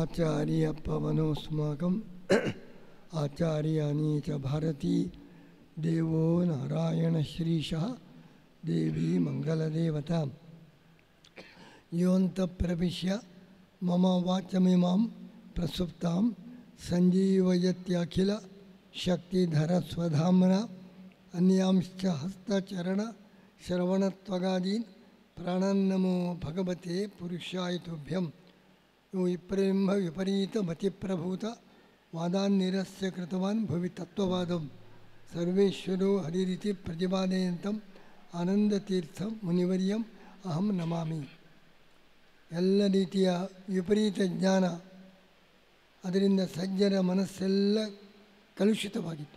आचार्यपवनोऽस्माकम् आचार्याणी च भारती देवो नारायणश्रीशः देवी मङ्गलदेवता योऽन्तप्रविश्य मम वाचमिमां प्रसुप्तां सञ्जीवयत्यखिलशक्तिधरस्वधाम्ना अन्यांश्च हस्तचरणश्रवणत्वगादीन् प्राणान्नमो भगवते पुरुषाय तुभ्यं यो विप्रेम्भ विपरीतमतिप्रभूत वादान्निरस्य कृतवान् भुवि तत्त्ववादं सर्वेश्वरो हरिरिति प्रतिपादयन्तम् ಆನಂದತೀರ್ಥ ಮುನಿವರ್ಯಂ ಅಹಂ ನಮಾಮಿ ಎಲ್ಲ ರೀತಿಯ ವಿಪರೀತ ಜ್ಞಾನ ಅದರಿಂದ ಸಜ್ಜನ ಮನಸ್ಸೆಲ್ಲ ಕಲುಷಿತವಾಗಿತ್ತು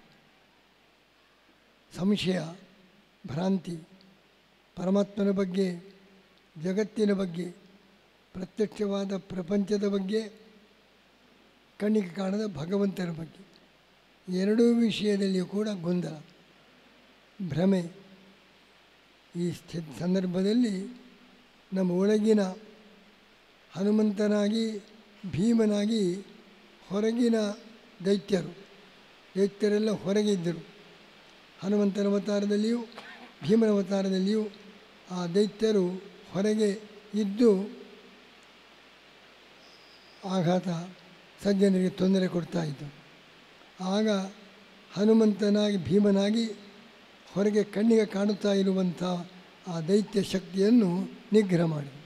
ಸಂಶಯ ಭ್ರಾಂತಿ ಪರಮಾತ್ಮನ ಬಗ್ಗೆ ಜಗತ್ತಿನ ಬಗ್ಗೆ ಪ್ರತ್ಯಕ್ಷವಾದ ಪ್ರಪಂಚದ ಬಗ್ಗೆ ಕಣ್ಣಿಗೆ ಕಾಣದ ಭಗವಂತನ ಬಗ್ಗೆ ಎರಡೂ ವಿಷಯದಲ್ಲಿಯೂ ಕೂಡ ಗೊಂದಲ ಭ್ರಮೆ ಈ ಸ್ಥಿ ಸಂದರ್ಭದಲ್ಲಿ ನಮ್ಮ ಒಳಗಿನ ಹನುಮಂತನಾಗಿ ಭೀಮನಾಗಿ ಹೊರಗಿನ ದೈತ್ಯರು ದೈತ್ಯರೆಲ್ಲ ಹೊರಗಿದ್ದರು ಹನುಮಂತನ ಅವತಾರದಲ್ಲಿಯೂ ಭೀಮನ ಅವತಾರದಲ್ಲಿಯೂ ಆ ದೈತ್ಯರು ಹೊರಗೆ ಇದ್ದು ಆಘಾತ ಸಜ್ಜನರಿಗೆ ತೊಂದರೆ ಕೊಡ್ತಾಯಿತ್ತು ಆಗ ಹನುಮಂತನಾಗಿ ಭೀಮನಾಗಿ ಹೊರಗೆ ಕಣ್ಣಿಗೆ ಕಾಣುತ್ತಾ ಇರುವಂಥ ಆ ದೈತ್ಯ ಶಕ್ತಿಯನ್ನು ನಿಗ್ರಹ ಮಾಡಿದರು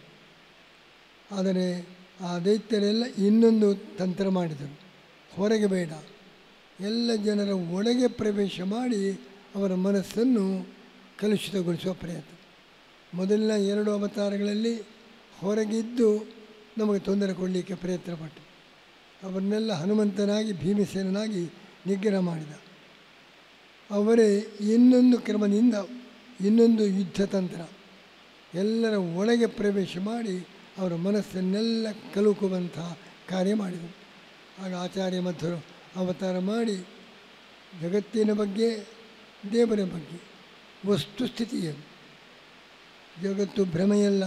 ಆದರೆ ಆ ದೈತ್ಯರೆಲ್ಲ ಇನ್ನೊಂದು ತಂತ್ರ ಮಾಡಿದರು ಹೊರಗೆ ಬೇಡ ಎಲ್ಲ ಜನರ ಒಳಗೆ ಪ್ರವೇಶ ಮಾಡಿ ಅವರ ಮನಸ್ಸನ್ನು ಕಲುಷಿತಗೊಳಿಸುವ ಪ್ರಯತ್ನ ಮೊದಲಿನ ಎರಡು ಅವತಾರಗಳಲ್ಲಿ ಹೊರಗಿದ್ದು ನಮಗೆ ತೊಂದರೆ ಕೊಡಲಿಕ್ಕೆ ಪ್ರಯತ್ನ ಪಟ್ಟರು ಅವರನ್ನೆಲ್ಲ ಹನುಮಂತನಾಗಿ ಭೀಮಸೇನಾಗಿ ನಿಗ್ರಹ ಮಾಡಿದ ಅವರೇ ಇನ್ನೊಂದು ಕ್ರಮದಿಂದ ಇನ್ನೊಂದು ಯುದ್ಧ ತಂತ್ರ ಎಲ್ಲರ ಒಳಗೆ ಪ್ರವೇಶ ಮಾಡಿ ಅವರ ಮನಸ್ಸನ್ನೆಲ್ಲ ಕಲುಕುವಂಥ ಕಾರ್ಯ ಮಾಡಿದರು ಆಗ ಆಚಾರ್ಯ ಮಧ್ವರು ಅವತಾರ ಮಾಡಿ ಜಗತ್ತಿನ ಬಗ್ಗೆ ದೇವರ ಬಗ್ಗೆ ವಸ್ತುಸ್ಥಿತಿಯನ್ನು ಜಗತ್ತು ಭ್ರಮೆಯಲ್ಲ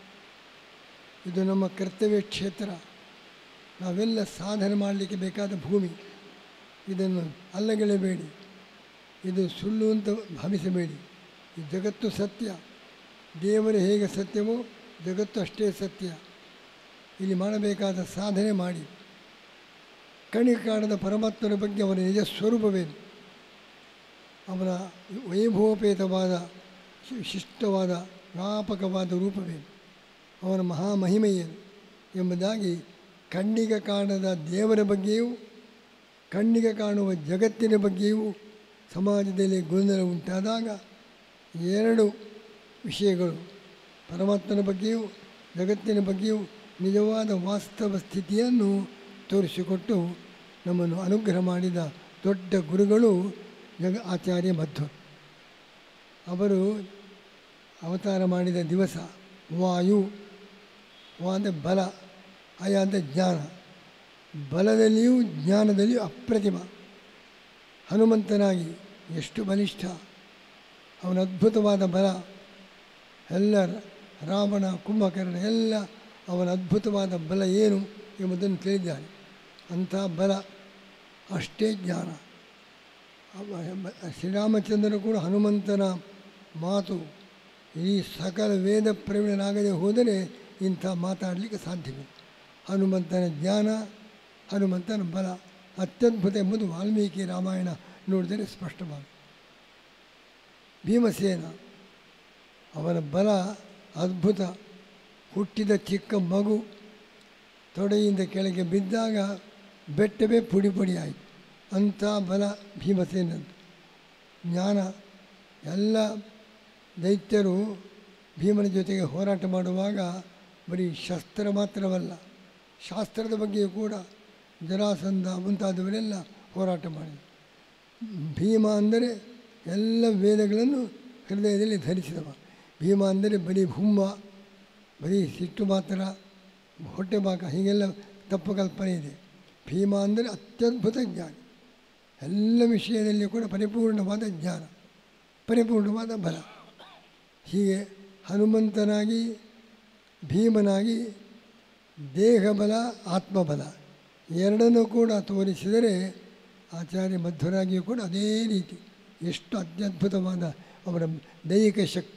ಇದು ನಮ್ಮ ಕರ್ತವ್ಯ ಕ್ಷೇತ್ರ ನಾವೆಲ್ಲ ಸಾಧನೆ ಮಾಡಲಿಕ್ಕೆ ಬೇಕಾದ ಭೂಮಿ ಇದನ್ನು ಅಲ್ಲಗೆಳೆಬೇಡಿ ಇದು ಸುಳ್ಳು ಅಂತ ಭಾವಿಸಬೇಡಿ ಈ ಜಗತ್ತು ಸತ್ಯ ದೇವರು ಹೇಗೆ ಸತ್ಯವೋ ಜಗತ್ತು ಅಷ್ಟೇ ಸತ್ಯ ಇಲ್ಲಿ ಮಾಡಬೇಕಾದ ಸಾಧನೆ ಮಾಡಿ ಕಣಿಗೆ ಕಾಣದ ಪರಮಾತ್ಮನ ಬಗ್ಗೆ ಅವನ ನಿಜ ಸ್ವರೂಪವೇನು ಅವನ ವೈಭವೋಪೇತವಾದ ಶಿಷ್ಟವಾದ ವ್ಯಾಪಕವಾದ ರೂಪವೇನು ಅವನ ಮಹಾಮಹಿಮೆಯೇನು ಎಂಬುದಾಗಿ ಕಣ್ಣಿಗೆ ಕಾಣದ ದೇವರ ಬಗ್ಗೆಯೂ ಕಣ್ಣಿಗೆ ಕಾಣುವ ಜಗತ್ತಿನ ಬಗ್ಗೆಯೂ ಸಮಾಜದಲ್ಲಿ ಗೊಂದಲ ಉಂಟಾದಾಗ ಎರಡು ವಿಷಯಗಳು ಪರಮಾತ್ಮನ ಬಗ್ಗೆಯೂ ಜಗತ್ತಿನ ಬಗ್ಗೆಯೂ ನಿಜವಾದ ವಾಸ್ತವ ಸ್ಥಿತಿಯನ್ನು ತೋರಿಸಿಕೊಟ್ಟು ನಮ್ಮನ್ನು ಅನುಗ್ರಹ ಮಾಡಿದ ದೊಡ್ಡ ಗುರುಗಳು ಜಗ ಆಚಾರ್ಯ ಮಧ್ವ ಅವರು ಅವತಾರ ಮಾಡಿದ ದಿವಸ ವಾಯು ವಾ ಅಂದರೆ ಬಲ ಅಯ ಅಂದರೆ ಜ್ಞಾನ ಬಲದಲ್ಲಿಯೂ ಜ್ಞಾನದಲ್ಲಿಯೂ ಅಪ್ರತಿಮ ಹನುಮಂತನಾಗಿ ಎಷ್ಟು ಬಲಿಷ್ಠ ಅವನ ಅದ್ಭುತವಾದ ಬಲ ಎಲ್ಲ ರಾವಣ ಕುಂಭಕರ್ಣ ಎಲ್ಲ ಅವನ ಅದ್ಭುತವಾದ ಬಲ ಏನು ಎಂಬುದನ್ನು ತಿಳಿದಿದ್ದಾನೆ ಅಂಥ ಬಲ ಅಷ್ಟೇ ಜ್ಞಾನ ಶ್ರೀರಾಮಚಂದ್ರನು ಕೂಡ ಹನುಮಂತನ ಮಾತು ಈ ಸಕಲ ವೇದ ಪ್ರವೀಣನಾಗದೆ ಹೋದರೆ ಇಂಥ ಮಾತಾಡಲಿಕ್ಕೆ ಸಾಧ್ಯವಿಲ್ಲ ಹನುಮಂತನ ಜ್ಞಾನ ಹನುಮಂತನ ಬಲ ಅತ್ಯದ್ಭುತ ಎಂಬುದು ವಾಲ್ಮೀಕಿ ರಾಮಾಯಣ ನೋಡಿದರೆ ಸ್ಪಷ್ಟವಾಗಿ ಭೀಮಸೇನ ಅವನ ಬಲ ಅದ್ಭುತ ಹುಟ್ಟಿದ ಚಿಕ್ಕ ಮಗು ತೊಡೆಯಿಂದ ಕೆಳಗೆ ಬಿದ್ದಾಗ ಬೆಟ್ಟವೇ ಪುಡಿ ಪುಡಿ ಆಯಿತು ಅಂಥ ಬಲ ಭೀಮಸೇನದ್ದು ಜ್ಞಾನ ಎಲ್ಲ ದೈತ್ಯರು ಭೀಮನ ಜೊತೆಗೆ ಹೋರಾಟ ಮಾಡುವಾಗ ಬರೀ ಶಸ್ತ್ರ ಮಾತ್ರವಲ್ಲ ಶಾಸ್ತ್ರದ ಬಗ್ಗೆಯೂ ಕೂಡ ಜರಾಸಂಧ ಮುಂತಾದವರೆಲ್ಲ ಹೋರಾಟ ಮಾಡಿದರು ಭೀಮ ಅಂದರೆ ಎಲ್ಲ ವೇದಗಳನ್ನು ಹೃದಯದಲ್ಲಿ ಧರಿಸಿದವ ಭೀಮ ಅಂದರೆ ಬರೀ ಹುಮ್ಮ ಬರೀ ಸಿಟ್ಟು ಮಾತ್ರ ಹೊಟ್ಟೆ ಬಾಕ ಹೀಗೆಲ್ಲ ತಪ್ಪು ಕಲ್ಪನೆ ಇದೆ ಭೀಮ ಅಂದರೆ ಅತ್ಯದ್ಭುತ ಜ್ಞಾನ ಎಲ್ಲ ವಿಷಯದಲ್ಲಿ ಕೂಡ ಪರಿಪೂರ್ಣವಾದ ಜ್ಞಾನ ಪರಿಪೂರ್ಣವಾದ ಬಲ ಹೀಗೆ ಹನುಮಂತನಾಗಿ ಭೀಮನಾಗಿ ದೇಹಬಲ ಆತ್ಮಬಲ ಎರಡನ್ನೂ ಕೂಡ ತೋರಿಸಿದರೆ ಆಚಾರ್ಯ ಮಧ್ವರಾಗಿಯೂ ಕೂಡ ಅದೇ ರೀತಿ ಎಷ್ಟು ಅತ್ಯದ್ಭುತವಾದ ಅವರ ದೈಹಿಕ ಶಕ್ತಿ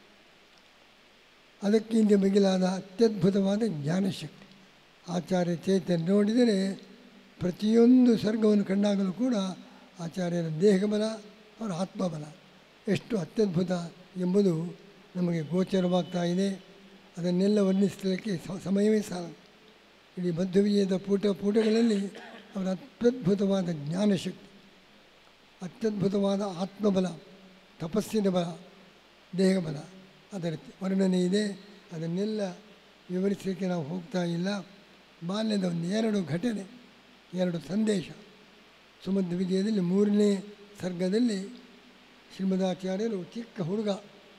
ಅದಕ್ಕಿಂತ ಮಿಗಿಲಾದ ಅತ್ಯದ್ಭುತವಾದ ಜ್ಞಾನಶಕ್ತಿ ಆಚಾರ್ಯ ಚೇತನ ನೋಡಿದರೆ ಪ್ರತಿಯೊಂದು ಸರ್ಗವನ್ನು ಕಂಡಾಗಲೂ ಕೂಡ ಆಚಾರ್ಯರ ದೇಹಬಲ ಅವರ ಆತ್ಮಬಲ ಎಷ್ಟು ಅತ್ಯದ್ಭುತ ಎಂಬುದು ನಮಗೆ ಗೋಚರವಾಗ್ತಾ ಇದೆ ಅದನ್ನೆಲ್ಲ ವರ್ಣಿಸಲಿಕ್ಕೆ ಸ- ಸಮಯವೇ ಸಾಲ ಇಡೀ ಮಧ್ವವಿಜಯದ ಪೂಟ ಪೂಟಗಳಲ್ಲಿ ಅವರ ಅತ್ಯದ್ಭುತವಾದ ಜ್ಞಾನಶಕ್ತಿ ಅತ್ಯದ್ಭುತವಾದ ಆತ್ಮಬಲ ತಪಸ್ಸಿನ ಬಲ ದೇಹಬಲ ಅದರ ವರ್ಣನೆ ಇದೆ ಅದನ್ನೆಲ್ಲ ವಿವರಿಸಲಿಕ್ಕೆ ನಾವು ಹೋಗ್ತಾ ಇಲ್ಲ ಬಾಲ್ಯದ ಒಂದು ಎರಡು ಘಟನೆ ಎರಡು ಸಂದೇಶ ಸುಮಧ್ವ ವಿಜಯದಲ್ಲಿ ಮೂರನೇ ಸರ್ಗದಲ್ಲಿ ಶ್ರೀಮದಾಚಾರ್ಯರು ಚಿಕ್ಕ ಹುಡುಗ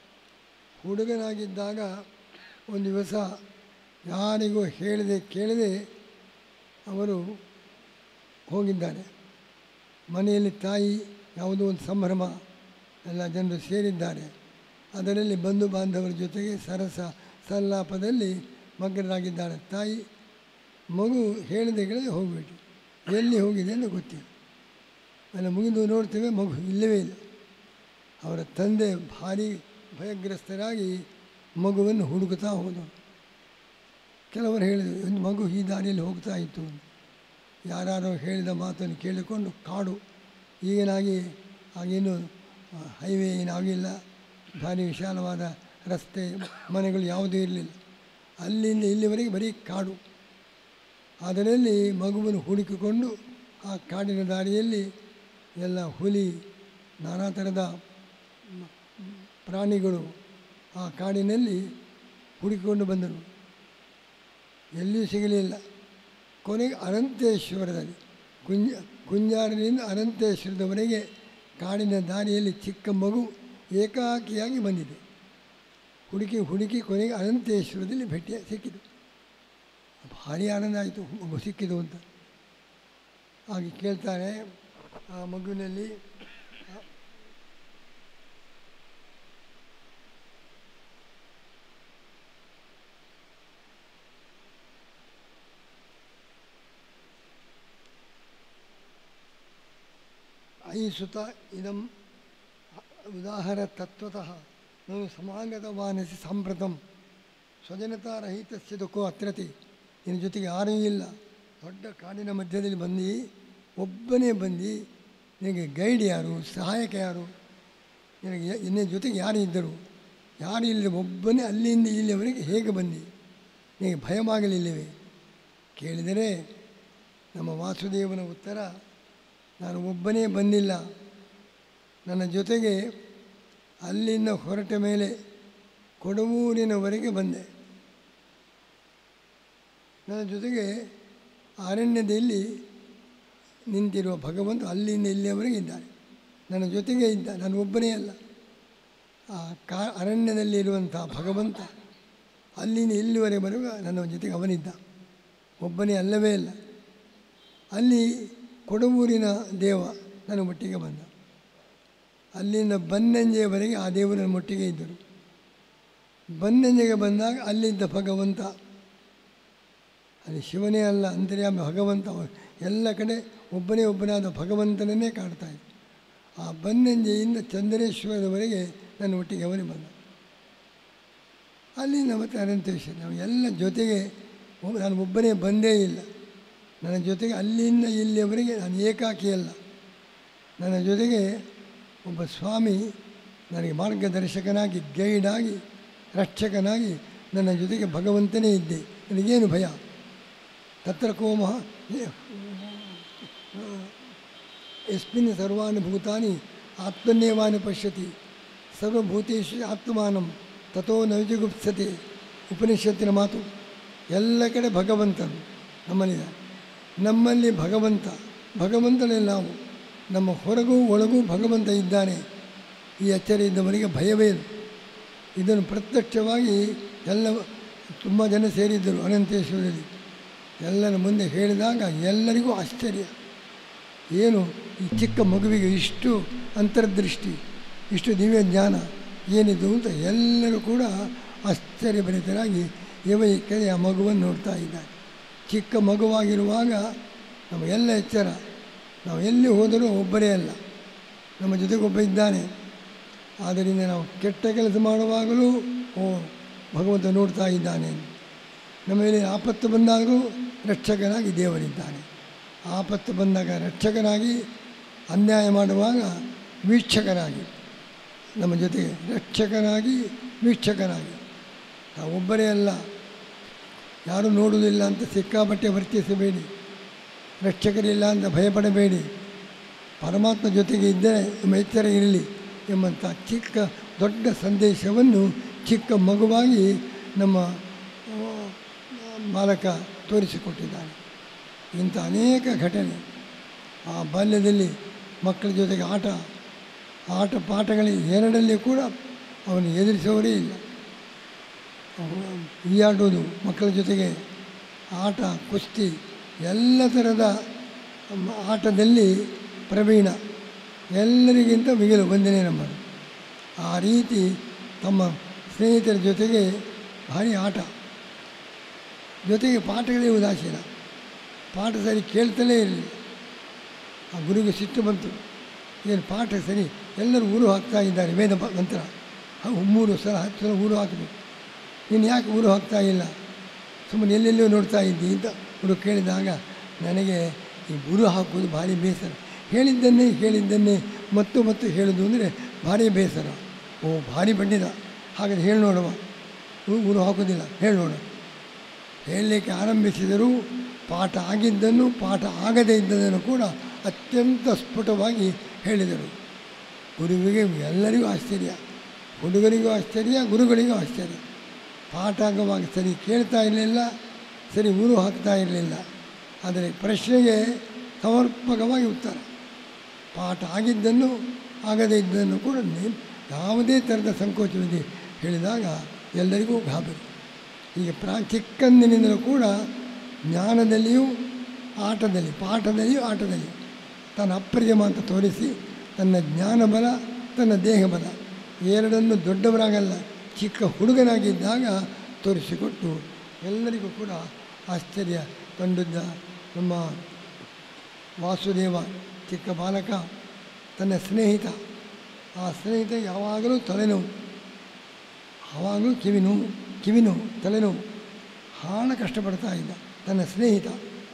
ಹುಡುಗನಾಗಿದ್ದಾಗ ಒಂದು ದಿವಸ ಯಾರಿಗೂ ಹೇಳದೆ ಕೇಳದೆ ಅವರು ಹೋಗಿದ್ದಾರೆ ಮನೆಯಲ್ಲಿ ತಾಯಿ ಯಾವುದೋ ಒಂದು ಸಂಭ್ರಮ ಎಲ್ಲ ಜನರು ಸೇರಿದ್ದಾರೆ ಅದರಲ್ಲಿ ಬಂಧು ಬಾಂಧವರ ಜೊತೆಗೆ ಸರಸ ಸಲ್ಲಾಪದಲ್ಲಿ ಮಗ್ನರಾಗಿದ್ದಾರೆ ತಾಯಿ ಮಗು ಹೇಳಿದೆ ಕೇಳದೆ ಹೋಗ್ಬಿಟ್ಟು ಎಲ್ಲಿ ಹೋಗಿದೆ ಅಂತ ಗೊತ್ತಿಲ್ಲ ಎಲ್ಲ ಮುಗಿದು ನೋಡ್ತೇವೆ ಮಗು ಇಲ್ಲವೇ ಇಲ್ಲ ಅವರ ತಂದೆ ಭಾರಿ ಭಯಗ್ರಸ್ತರಾಗಿ ಮಗುವನ್ನು ಹುಡುಕುತ್ತಾ ಹೋದರು ಕೆಲವರು ಹೇಳಿದರು ಒಂದು ಮಗು ಈ ದಾರಿಯಲ್ಲಿ ಹೋಗ್ತಾ ಇತ್ತು ಯಾರ್ಯಾರೋ ಹೇಳಿದ ಮಾತನ್ನು ಕೇಳಿಕೊಂಡು ಕಾಡು ಈಗೇನಾಗಿ ಆಗೇನು ಆ, ಹೈವೇ ಏನಾಗಿಲ್ಲ ಭಾರಿ ವಿಶಾಲವಾದ ರಸ್ತೆ ಮನೆಗಳು ಯಾವುದೂ ಇರಲಿಲ್ಲ ಅಲ್ಲಿಂದ ಇಲ್ಲಿವರೆಗೆ ಬರೀ ಕಾಡು ಅದರಲ್ಲಿ ಮಗುವನ್ನು ಹುಡುಕಿಕೊಂಡು ಆ ಕಾಡಿನ ದಾರಿಯಲ್ಲಿ ಎಲ್ಲ ಹುಲಿ ನಾನಾ ಥರದ ಮ- ಪ್ರಾಣಿಗಳು ಆ ಕಾಡಿನಲ್ಲಿ ಹುಡುಕಿಕೊಂಡು ಬಂದರು ಎಲ್ಲಿಯೂ ಸಿಗಲಿಲ್ಲ ಕೊನೆಗೆ ಅನಂತೇಶ್ವರದಲ್ಲಿ ಕುಂಜ ಕುಂಜಾರನಿಂದ ಅನಂತೇಶ್ವರದವರೆಗೆ ಕಾಡಿನ ದಾರಿಯಲ್ಲಿ ಚಿಕ್ಕ ಮಗು ಏಕಾಕಿಯಾಗಿ ಬಂದಿದೆ ಹುಡುಕಿ ಹುಡುಕಿ ಕೊನೆಗೆ ಅನಂತೇಶ್ವರದಲ್ಲಿ ಭೇಟಿ ಸಿಕ್ಕಿತು ಭಾರಿ ಆನಂದ ಆಯಿತು ಮಗು ಸಿಕ್ಕಿತು ಅಂತ ಹಾಗೆ ಕೇಳ್ತಾರೆ ಆ ಮಗುವಿನಲ್ಲಿ ಆ, ಅಯಿ ಸುತ ಇದಂ ಉದಾಹರ ತತ್ವತಃ ನಾನು ಸಮಾಗತವಾನಸಿ ಸಾಂಪ್ರತಂ ಸ್ವಜನತಾರಹಿತಸ್ಯ ದುಃಖೋ ಅತ್ರತಿ ನಿನ್ನ ಜೊತೆಗೆ ಯಾರೂ ಇಲ್ಲ ದೊಡ್ಡ ಕಾಡಿನ ಮಧ್ಯದಲ್ಲಿ ಬಂದು ಒಬ್ಬನೇ ಬಂದು ನಿನಗೆ ಗೈಡ್ ಯಾರು ಸಹಾಯಕ ಯಾರು ನಿನಗೆ ಯ- ನಿನ್ನ ಜೊತೆಗೆ ಯಾರು ಇದ್ದರು ಯಾರು ಇಲ್ಲ ಒಬ್ಬನೇ ಅಲ್ಲಿಂದ ಇಲ್ಲಿಯವರೆಗೆ ಹೇಗೆ ಬಂದು ನಿನಗೆ ಭಯವಾಗಲಿಲ್ಲವೇ ಕೇಳಿದರೆ ನಮ್ಮ ವಾಸುದೇವನ ಉತ್ತರ ನಾನು ಒಬ್ಬನೇ ಬಂದಿಲ್ಲ ನನ್ನ ಜೊತೆಗೆ ಅಲ್ಲಿಂದ ಹೊರಟ ಮೇಲೆ ಕೊಡವೂರಿನವರೆಗೆ ಬಂದೆ ನನ್ನ ಜೊತೆಗೆ ಅರಣ್ಯದಲ್ಲಿ ನಿಂತಿರುವ ಭಗವಂತ ಅಲ್ಲಿಂದ ಇಲ್ಲಿಯವರೆಗೆ ಇದ್ದಾನೆ ನನ್ನ ಜೊತೆಗೆ ಇದ್ದ ನಾನು ಒಬ್ಬನೇ ಅಲ್ಲ ಆ ಕಾ ಅರಣ್ಯದಲ್ಲಿರುವಂಥ ಭಗವಂತ ಅಲ್ಲಿಂದ ಇಲ್ಲಿವರೆಗೆ ಬರುವಾಗ ನನ್ನ ಜೊತೆಗೆ ಅವನಿದ್ದ ಒಬ್ಬನೇ ಅಲ್ಲವೇ ಅಲ್ಲ ಅಲ್ಲಿ ಕೊಡವೂರಿನ ದೇವ ನನ್ನ ಒಟ್ಟಿಗೆ ಬಂದ ಅಲ್ಲಿಂದ ಬನ್ನಂಜೆಯವರೆಗೆ ಆ ದೇವರು ನನ್ನ ಒಟ್ಟಿಗೆ ಇದ್ದರು ಬನ್ನಂಜೆಗೆ ಬಂದಾಗ ಅಲ್ಲಿದ್ದ ಭಗವಂತ ಅಲ್ಲಿ ಶಿವನೇ ಅಲ್ಲ ಅಂತರ್ಯಾಮಿ ಭಗವಂತ ಅವ- ಎಲ್ಲ ಕಡೆ ಒಬ್ಬನೇ ಒಬ್ಬನಾದ ಭಗವಂತನನ್ನೇ ಕಾಡ್ತಾ ಇದ್ದ ಆ ಬನ್ನಂಜೆಯಿಂದ ಚಂದ್ರೇಶ್ವರದವರೆಗೆ ನನ್ನ ಒಟ್ಟಿಗೆ ಅವನೇ ಬಂದ ಅಲ್ಲಿಂದ ಮತ್ತೆ ಅನಂತೇಶ್ವರ ನಾವು ಎಲ್ಲ ಜೊತೆಗೆ ಒಬ್ಬ- ನಾನು ಒಬ್ಬನೇ ಬಂದೇ ಇಲ್ಲ ನನ್ನ ಜೊತೆಗೆ ಅಲ್ಲಿಂದ ಇಲ್ಲಿಯವರೆಗೆ ನಾನು ಏಕಾಕಿ ಅಲ್ಲ ನನ್ನ ಜೊತೆಗೆ ಒಬ್ಬ ಸ್ವಾಮಿ ನನಗೆ ಮಾರ್ಗದರ್ಶಕನಾಗಿ ಗೈಡಾಗಿ ರಕ್ಷಕನಾಗಿ ನನ್ನ ಜೊತೆಗೆ ಭಗವಂತನೇ ಇದ್ದೆ ನನಗೇನು ಭಯ ತತ್ರ ಕೋಮ ಯಸ್ಮಿನ್ ಸರ್ವಾಣಿ ಭೂತಾನಿ ಆತ್ಮನ್ಯವಾನಿ ಪಶ್ಯತಿ ಸರ್ವಭೂತೇಶು ಆತ್ಮಾನಂ ತಥೋ ನೈಜಗುಪ್ಸತೆ ಉಪನಿಷತ್ತಿನ ಮಾತು ಎಲ್ಲ ಕಡೆ ಭಗವಂತನು ನಮ್ಮಲ್ಲಿದೆ ನಮ್ಮಲ್ಲಿ ಭಗವಂತ ಭಗವಂತನೇ ನಾವು ನಮ್ಮ ಹೊರಗೂ ಒಳಗೂ ಭಗವಂತ ಇದ್ದಾನೆ ಈ ಎಚ್ಚರ ಇದ್ದವರಿಗೆ ಭಯವೇ ಇಲ್ಲ ಇದನ್ನು ಪ್ರತ್ಯಕ್ಷವಾಗಿ ಎಲ್ಲ ತುಂಬ ಜನ ಸೇರಿದ್ದರು ಅನಂತೇಶ್ವರಲ್ಲಿ ಎಲ್ಲರ ಮುಂದೆ ಹೇಳಿದಾಗ ಎಲ್ಲರಿಗೂ ಆಶ್ಚರ್ಯ ಏನು ಈ ಚಿಕ್ಕ ಮಗುವಿಗೆ ಇಷ್ಟು ಅಂತರ್ದೃಷ್ಟಿ ಇಷ್ಟು ದಿವ್ಯ ಜ್ಞಾನ ಏನಿದು ಅಂತ ಎಲ್ಲರೂ ಕೂಡ ಆಶ್ಚರ್ಯಭರಿತರಾಗಿ ಯುವ ಈ ಕಡೆ ಆ ಮಗುವನ್ನು ನೋಡ್ತಾ ಇದ್ದಾರೆ ಚಿಕ್ಕ ಮಗುವಾಗಿರುವಾಗ ನಮಗೆಲ್ಲ ಎಚ್ಚರ ನಾವು ಎಲ್ಲಿ ಹೋದರೂ ಒಬ್ಬರೇ ಅಲ್ಲ ನಮ್ಮ ಜೊತೆಗೊಬ್ಬ ಇದ್ದಾನೆ ಆದ್ದರಿಂದ ನಾವು ಕೆಟ್ಟ ಕೆಲಸ ಮಾಡುವಾಗಲೂ ಓ ಭಗವಂತ ನೋಡ್ತಾ ಇದ್ದಾನೆ ನಮ್ಮ ಮೇಲೆ ಆಪತ್ತು ಬಂದಾಗಲೂ ರಕ್ಷಕನಾಗಿ ದೇವರಿದ್ದಾನೆ ಆಪತ್ತು ಬಂದಾಗ ರಕ್ಷಕನಾಗಿ ಅನ್ಯಾಯ ಮಾಡುವಾಗ ವೀಕ್ಷಕನಾಗಿ ನಮ್ಮ ಜೊತೆಗೆ ರಕ್ಷಕನಾಗಿ ವೀಕ್ಷಕನಾಗಿ ನಾವು ಒಬ್ಬರೇ ಅಲ್ಲ ಯಾರೂ ನೋಡುವುದಿಲ್ಲ ಅಂತ ಸಿಕ್ಕಾಪಟ್ಟೆ ವರ್ತಿಸಬೇಡಿ ರಕ್ಷಕರಿಲ್ಲ ಅಂತ ಭಯಪಡಬೇಡಿ ಪರಮಾತ್ಮ ಜೊತೆಗೆ ಇದ್ದರೆ ನಮ್ಮ ಎಚ್ಚರ ಇರಲಿ ಎಂಬಂಥ ಚಿಕ್ಕ ದೊಡ್ಡ ಸಂದೇಶವನ್ನು ಚಿಕ್ಕ ಮಗುವಾಗಿ ನಮ್ಮ ಆ, ಬಾಲಕ ತೋರಿಸಿಕೊಟ್ಟಿದ್ದಾನೆ ಇಂಥ ಅನೇಕ ಘಟನೆ ಆ ಬಾಲ್ಯದಲ್ಲಿ ಮಕ್ಕಳ ಜೊತೆಗೆ ಆಟ ಆಟ ಪಾಠಗಳಿಗೆ ಎರಡಲ್ಲಿ ಕೂಡ ಅವನು ಎದುರಿಸೋರೇ ಇಲ್ಲ ಅವನು ಈಜಾಡೋದು ಮಕ್ಕಳ ಜೊತೆಗೆ ಆಟ ಕುಸ್ತಿ ಎಲ್ಲ ಥರದ ಮ- ಆಟದಲ್ಲಿ ಪ್ರವೀಣ ಎಲ್ಲರಿಗಿಂತ ಮಿಗಿಲು ಬಂದನೇ ನಮ್ಮದು ಆ ರೀತಿ ತಮ್ಮ ಸ್ನೇಹಿತರ ಜೊತೆಗೆ ಭಾರಿ ಆಟ ಜೊತೆಗೆ ಪಾಠಗಳೇ ಉದಾಸೀನ ಪಾಠ ಸರಿ ಕೇಳ್ತಲೇ ಇರಲಿಲ್ಲ ಆ ಗುರುಗೆ ಸಿಟ್ಟು ಬಂತು ಏನು ಪಾಠ ಸರಿ ಎಲ್ಲರೂ ಊರು ಹಾಕ್ತಾ ಇದ್ದಾರೆ ವೇದ ಪ- ಮಂತ್ರ ಅವು ಮೂರು ಸಲ ಹತ್ತು ಸಲ ಊರು ಹಾಕಬೇಕು ನೀನು ಯಾಕೆ ಊರು ಹಾಕ್ತಾ ಇಲ್ಲ ಸುಮ್ಮನೆ ಎಲ್ಲೆಲ್ಲೋ ನೋಡ್ತಾ ಇದ್ದಿ ಅಂತ ಹುಡುಗ ಕೇಳಿದಾಗ ನನಗೆ ಈ ಗುರು ಹಾಕೋದು ಭಾರಿ ಬೇಸರ ಹೇಳಿದ್ದನ್ನೇ ಹೇಳಿದ್ದನ್ನೇ ಮತ್ತು ಮತ್ತು ಹೇಳೋದು ಅಂದರೆ ಭಾರಿ ಬೇಸರ ಓ ಭಾರಿ ಬಂಡಿದ ಹಾಗಾದ್ರೆ ಹೇಳಿ ನೋಡುವ ಊ- ಊರು ಹಾಕೋದಿಲ್ಲ ಹೇಳಿ ನೋಡು ಹೇಳಲಿಕ್ಕೆ ಆರಂಭಿಸಿದರೂ ಪಾಠ ಆಗಿದ್ದನ್ನು ಪಾಠ ಆಗದೇ ಇದ್ದದನ್ನು ಕೂಡ ಅತ್ಯಂತ ಸ್ಫುಟವಾಗಿ ಹೇಳಿದರು ಗುರುವಿಗೆ ಎಲ್ಲರಿಗೂ ಆಶ್ಚರ್ಯ ಹುಡುಗರಿಗೂ ಆಶ್ಚರ್ಯ ಗುರುಗಳಿಗೂ ಆಶ್ಚರ್ಯ ಪಾಠ ಆಗುವಾಗ ಸರಿ ಕೇಳ್ತಾ ಇರಲಿಲ್ಲ ಸರಿ ಊರು ಹಾಕ್ತಾ ಇರಲಿಲ್ಲ ಆದರೆ ಪ್ರಶ್ನೆಗೆ ಸಮರ್ಪಕವಾಗಿ ಉತ್ತರ ಪಾಠ ಆಗಿದ್ದನ್ನು ಆಗದೇ ಇದ್ದನ್ನು ಕೂಡ ನೇ- ಯಾವುದೇ ಥರದ ಸಂಕೋಚವಿದೆ ಹೇಳಿದಾಗ ಎಲ್ಲರಿಗೂ ಗಾಬರಿ ಈಗ ಪ್ರಾ ಚಿಕ್ಕಂದಿನಿಂದಲೂ ಕೂಡ ಜ್ಞಾನದಲ್ಲಿಯೂ ಆಟದಲ್ಲಿ ಪಾಠದಲ್ಲಿಯೂ ಆಟದಲ್ಲಿ ತನ್ನ ಅಪ್ರತಿಮ ಅಂತ ತೋರಿಸಿ ತನ್ನ ಜ್ಞಾನ ಬಲ ತನ್ನ ದೇಹ ಬಲ ಎರಡನ್ನು ದೊಡ್ಡವರಾಗಲ್ಲ ಚಿಕ್ಕ ಹುಡುಗನಾಗಿದ್ದಾಗ ತೋರಿಸಿಕೊಟ್ಟು ಎಲ್ಲರಿಗೂ ಕೂಡ ಆಶ್ಚರ್ಯ ಕಂಡಿದ್ದ ನಮ್ಮ ವಾಸುದೇವ ಚಿಕ್ಕ ಬಾಲಕ ತನ್ನ ಸ್ನೇಹಿತ ಆ ಸ್ನೇಹಿತ ಯಾವಾಗಲೂ ತಲೆನೋವು ಆವಾಗಲೂ ಕಿವಿ ನೋವು ಕಿವಿ ನೋವು ತಲೆನೋವು ಭಾಳ ಕಷ್ಟಪಡ್ತಾ ಇದ್ದ ತನ್ನ ಸ್ನೇಹಿತ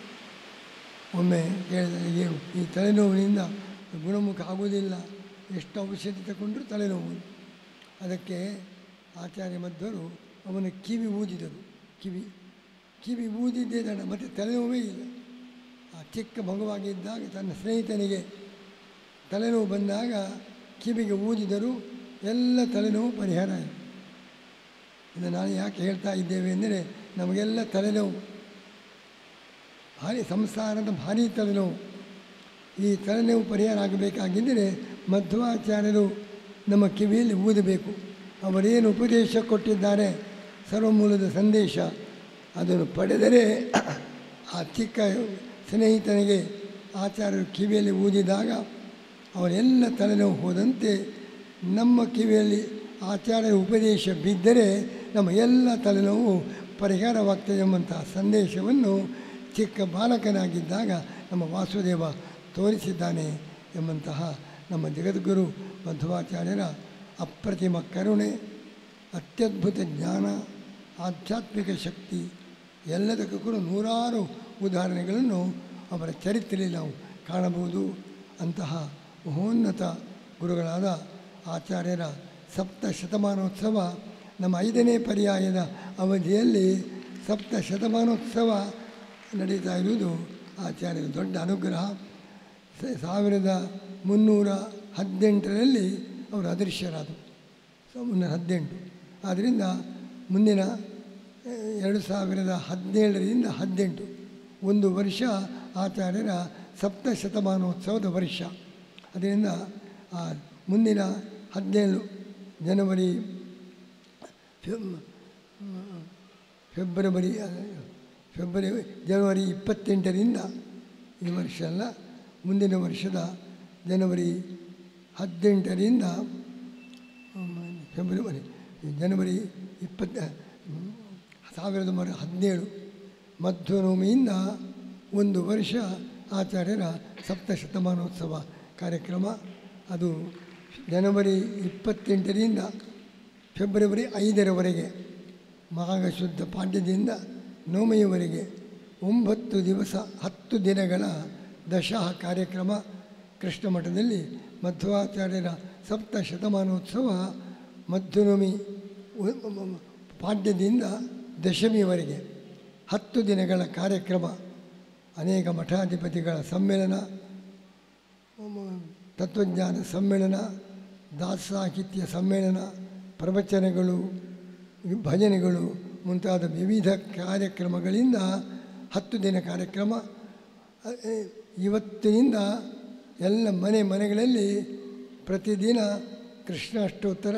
ಒಮ್ಮೆ ಕೇಳಿದ ಏನು ಈ ತಲೆನೋವಿನಿಂದ ಗುಣಮುಖ ಆಗುವುದಿಲ್ಲ ಎಷ್ಟು ಔಷಧಿ ತಗೊಂಡ್ರೂ ತಲೆನೋವು ಅದಕ್ಕೆ ಆಚಾರ್ಯ ಮಧ್ವರು ಅವನ ಕಿವಿ ಊದಿದರು ಕಿವಿ ಕಿವಿ ಊದಿದ್ದೇ ದಡ ಮತ್ತು ತಲೆನೋವೇ ಇಲ್ಲ ಆ ಚಿಕ್ಕ ಮಗುವಾಗಿದ್ದಾಗ ತನ್ನ ಸ್ನೇಹಿತನಿಗೆ ತಲೆನೋವು ಬಂದಾಗ ಕಿವಿಗೆ ಊದಿದರು ಎಲ್ಲ ತಲೆನೋವು ಪರಿಹಾರ ಆಯಿತು ಇದು ನಾನು ಯಾಕೆ ಹೇಳ್ತಾ ಇದ್ದೇವೆ ಅಂದರೆ ನಮಗೆಲ್ಲ ತಲೆನೋವು ಭಾರಿ ಸಂಸಾರದ ಭಾರಿ ತಲೆನೋವು ಈ ತಲೆನೋವು ಪರಿಹಾರ ಆಗಬೇಕಾಗಿದ್ದರೆ ಮಧ್ವಾಚಾರ್ಯರು ನಮ್ಮ ಕಿವಿಯಲ್ಲಿ ಊದಬೇಕು ಅವರೇನು ಉಪದೇಶ ಕೊಟ್ಟಿದ್ದಾರೆ ಸರ್ವಮೂಲದ ಸಂದೇಶ ಅದನ್ನು ಪಡೆದರೆ ಆ ಚಿಕ್ಕ ಸ್ನೇಹಿತನಿಗೆ ಆಚಾರ್ಯರು ಕಿವಿಯಲ್ಲಿ ಊದಿದಾಗ ಅವರೆಲ್ಲ ತಲೆನೋವು ಹೋದಂತೆ ನಮ್ಮ ಕಿವಿಯಲ್ಲಿ ಆಚಾರ್ಯರ ಉಪದೇಶ ಬಿದ್ದರೆ ನಮ್ಮ ಎಲ್ಲ ತಲೆನೋವು ಪರಿಹಾರವಾಗ್ತದೆ ಎಂಬಂತಹ ಸಂದೇಶವನ್ನು ಚಿಕ್ಕ ಬಾಲಕನಾಗಿದ್ದಾಗ ನಮ್ಮ ವಾಸುದೇವ ತೋರಿಸಿದ್ದಾನೆ ಎಂಬಂತಹ ನಮ್ಮ ಜಗದ್ಗುರು ಮಧ್ವಾಚಾರ್ಯರ ಅಪ್ರತಿಮ ಕರುಣೆ ಅತ್ಯದ್ಭುತ ಜ್ಞಾನ ಆಧ್ಯಾತ್ಮಿಕ ಶಕ್ತಿ ಎಲ್ಲದಕ್ಕೂ ಕೂಡ ನೂರಾರು ಉದಾಹರಣೆಗಳನ್ನು ಅವರ ಚರಿತ್ರೆಯಲ್ಲಿ ನಾವು ಕಾಣಬಹುದು ಅಂತಹ ಮಹೋನ್ನತ ಗುರುಗಳಾದ ಆಚಾರ್ಯರ ಸಪ್ತ ಶತಮಾನೋತ್ಸವ ನಮ್ಮ ಐದನೇ ಪರ್ಯಾಯದ ಅವಧಿಯಲ್ಲಿ ಸಪ್ತ ಶತಮಾನೋತ್ಸವ ನಡೀತಾ ಇರುವುದು ಆಚಾರ್ಯರ ದೊಡ್ಡ ಅನುಗ್ರಹ ಸ- ಸಾವಿರದ ಮುನ್ನೂರ ಹದಿನೆಂಟರಲ್ಲಿ ಅವರು ಅದೃಶ್ಯರಾದರು ಸೊ ಮುನ್ನೂರ ಹದಿನೆಂಟು ಆದ್ದರಿಂದ ಮುಂದಿನ ಆ, ಎರಡು ಸಾವಿರದ ಹದಿನೇಳರಿಂದ ಹದಿನೆಂಟು ಒಂದು ವರ್ಷ ಆಚಾರ್ಯರ ಸಪ್ತ ಶತಮಾನೋತ್ಸವದ ವರ್ಷ ಅದರಿಂದ ಆ ಮುಂದಿನ ಹದಿನೇಳು ಜನವರಿ ಫೆಬ್ ಫೆಬ್ರವರಿ ಫೆಬ್ರವರಿ ಜನವರಿ ಇಪ್ಪತ್ತೆಂಟರಿಂದ ಈ ವರ್ಷ ಅಲ್ಲ ಮುಂದಿನ ವರ್ಷದ ಜನವರಿ ಹದಿನೆಂಟರಿಂದ ಫೆಬ್ರವರಿ ಜನವರಿ ಇಪ್ಪತ್ತ ಸಾವಿರದ ಒಂಬೈನೂರ ಹದಿನೇಳು ಮಧ್ವನವಮಿಯಿಂದ ಒಂದು ವರ್ಷ ಆಚಾರ್ಯರ ಸಪ್ತಶತಮಾನೋತ್ಸವ ಕಾರ್ಯಕ್ರಮ ಅದು ಜನವರಿ ಇಪ್ಪತ್ತೆಂಟರಿಂದ ಫೆಬ್ರವರಿ ಐದರವರೆಗೆ ಮಾಘ ಶುದ್ಧ ಪಾಡ್ಯದಿಂದ ನವಮಿಯವರೆಗೆ ಒಂಬತ್ತು ದಿವಸ ಹತ್ತು ದಿನಗಳ ದಶಹ ಕಾರ್ಯಕ್ರಮ ಕೃಷ್ಣ ಮಠದಲ್ಲಿ ಮಧ್ವಾಚಾರ್ಯರ ಸಪ್ತ ಶತಮಾನೋತ್ಸವ ಮಧ್ವನವಮಿ ಒ- ಮ- ಮ- ಪಾಡ್ಯದಿಂದ ದಶಮಿಯವರೆಗೆ ಹತ್ತು ದಿನಗಳ ಕಾರ್ಯಕ್ರಮ ಅನೇಕ ಮಠಾಧಿಪತಿಗಳ ಸಮ್ಮೇಳನ ಮ- ತತ್ವಜ್ಞಾನ ಸಮ್ಮೇಳನ ದಾಸಾಹಿತ್ಯ ಸಮ್ಮೇಳನ ಪ್ರವಚನಗಳು ಭಜನೆಗಳು ಮುಂತಾದ ವಿವಿಧ ಕಾರ್ಯಕ್ರಮಗಳಿಂದ ಹತ್ತು ದಿನ ಕಾರ್ಯಕ್ರಮ ಅ- ಎ- ಇವತ್ತಿನಿಂದ ಎಲ್ಲ ಮನೆ ಮನೆಗಳಲ್ಲಿ ಪ್ರತಿದಿನ ಕೃಷ್ಣಾಷ್ಟೋತ್ತರ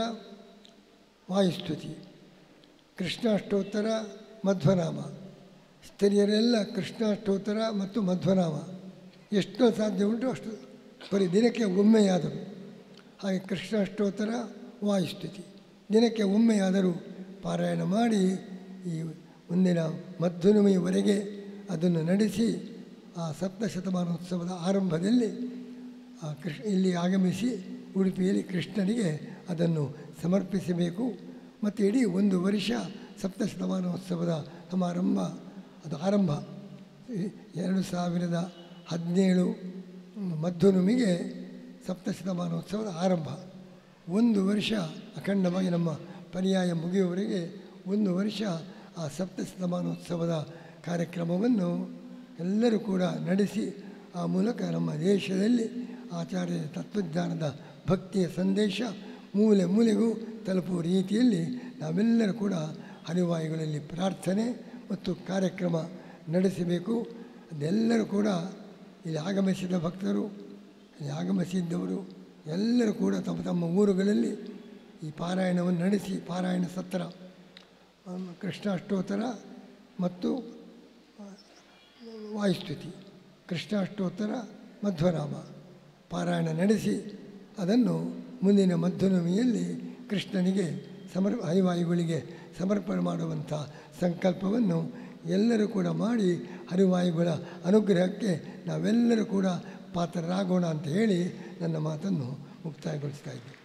ವಾಯುಸ್ತುತಿ ಕೃಷ್ಣಾಷ್ಟೋತ್ತರ ಮಧ್ವನಾಮ ಸ್ತ್ರೀಯರೆಲ್ಲ ಕೃಷ್ಣಾಷ್ಟೋತ್ತರ ಮತ್ತು ಮಧ್ವನಾಮ ಎಷ್ಟು ಸಾಧ್ಯ ಉಂಟು ಅಷ್ಟು ಬರೀ ದಿನಕ್ಕೆ ಒಮ್ಮೆಯಾದರು ಹಾಗೆ ಕೃಷ್ಣಾಷ್ಟೋತ್ತರ ವಾಯುಸ್ತುತಿ ದಿನಕ್ಕೆ ಒಮ್ಮೆಯಾದರೂ ಪಾರಾಯಣ ಮಾಡಿ ಈ ಮುಂದಿನ ಮಧ್ವನಮಿಯವರೆಗೆ ಅದನ್ನು ನಡೆಸಿ ಆ ಸಪ್ತಶತಮಾನೋತ್ಸವದ ಆರಂಭದಲ್ಲಿ ಆ ಕೃಷ್ಣ ಇಲ್ಲಿ ಆಗಮಿಸಿ ಉಡುಪಿಯಲ್ಲಿ ಕೃಷ್ಣನಿಗೆ ಅದನ್ನು ಸಮರ್ಪಿಸಬೇಕು ಮತ್ತು ಇಡೀ ಒಂದು ವರ್ಷ ಸಪ್ತಶತಮಾನೋತ್ಸವದ ಸಮಾರಂಭ ಅದು ಆರಂಭ ಈ ಎರಡು ಸಾವಿರದ ಹದಿನೇಳು ಮಧ್ವನಮಿಗೆ ಸಪ್ತಶತಮಾನೋತ್ಸವದ ಆರಂಭ ಒಂದು ವರ್ಷ ಅಖಂಡವಾಗಿ ನಮ್ಮ ಪರ್ಯಾಯ ಮುಗಿಯುವವರೆಗೆ ಒಂದು ವರ್ಷ ಆ ಸಪ್ತಶತಮಾನೋತ್ಸವದ ಕಾರ್ಯಕ್ರಮವನ್ನು ಎಲ್ಲರೂ ಕೂಡ ನಡೆಸಿ ಆ ಮೂಲಕ ನಮ್ಮ ದೇಶದಲ್ಲಿ ಆಚಾರ್ಯ ತತ್ವಜ್ಞಾನದ ಭಕ್ತಿಯ ಸಂದೇಶ ಮೂಲೆ ಮೂಲೆಗೂ ತಲುಪುವ ರೀತಿಯಲ್ಲಿ ನಾವೆಲ್ಲರೂ ಕೂಡ ಹರಿವಾಯುಗಳಲ್ಲಿ ಪ್ರಾರ್ಥನೆ ಮತ್ತು ಕಾರ್ಯಕ್ರಮ ನಡೆಸಬೇಕು ಅದೆಲ್ಲರೂ ಕೂಡ ಇಲ್ಲಿ ಆಗಮಿಸಿದ ಭಕ್ತರು ಇಲ್ಲಿ ಆಗಮಿಸಿದ್ದವರು ಎಲ್ಲರೂ ಕೂಡ ತಮ್ಮ ತಮ್ಮ ಊರುಗಳಲ್ಲಿ ಈ ಪಾರಾಯಣವನ್ನು ನಡೆಸಿ ಪಾರಾಯಣ ಸತ್ರ ಆಮ್, ಕೃಷ್ಣಾಷ್ಟೋತ್ತರ ಮತ್ತು ಆ, ವಾಯುಸ್ತುತಿ ಕೃಷ್ಣಾಷ್ಟೋತ್ತರ ಮಧ್ವನಾಮ ಪಾರಾಯಣ ನಡೆಸಿ ಅದನ್ನು ಮುಂದಿನ ಮಧ್ವನಮಿಯಲ್ಲಿ ಕೃಷ್ಣನಿಗೆ ಸಮರ್ ಹರಿವಾಯುಗಳಿಗೆ ಸಮರ್ಪಣೆ ಮಾಡುವಂಥ ಸಂಕಲ್ಪವನ್ನು ಎಲ್ಲರೂ ಕೂಡ ಮಾಡಿ ಹರಿವಾಯುಗಳ ಅನುಗ್ರಹಕ್ಕೆ ನಾವೆಲ್ಲರೂ ಕೂಡ ಪಾತ್ರರಾಗೋಣ ಅಂತ ಹೇಳಿ ನನ್ನ ಮಾತನ್ನು ಮುಕ್ತಾಯಗೊಳಿಸ್ತಾ ಇದ್ದೆ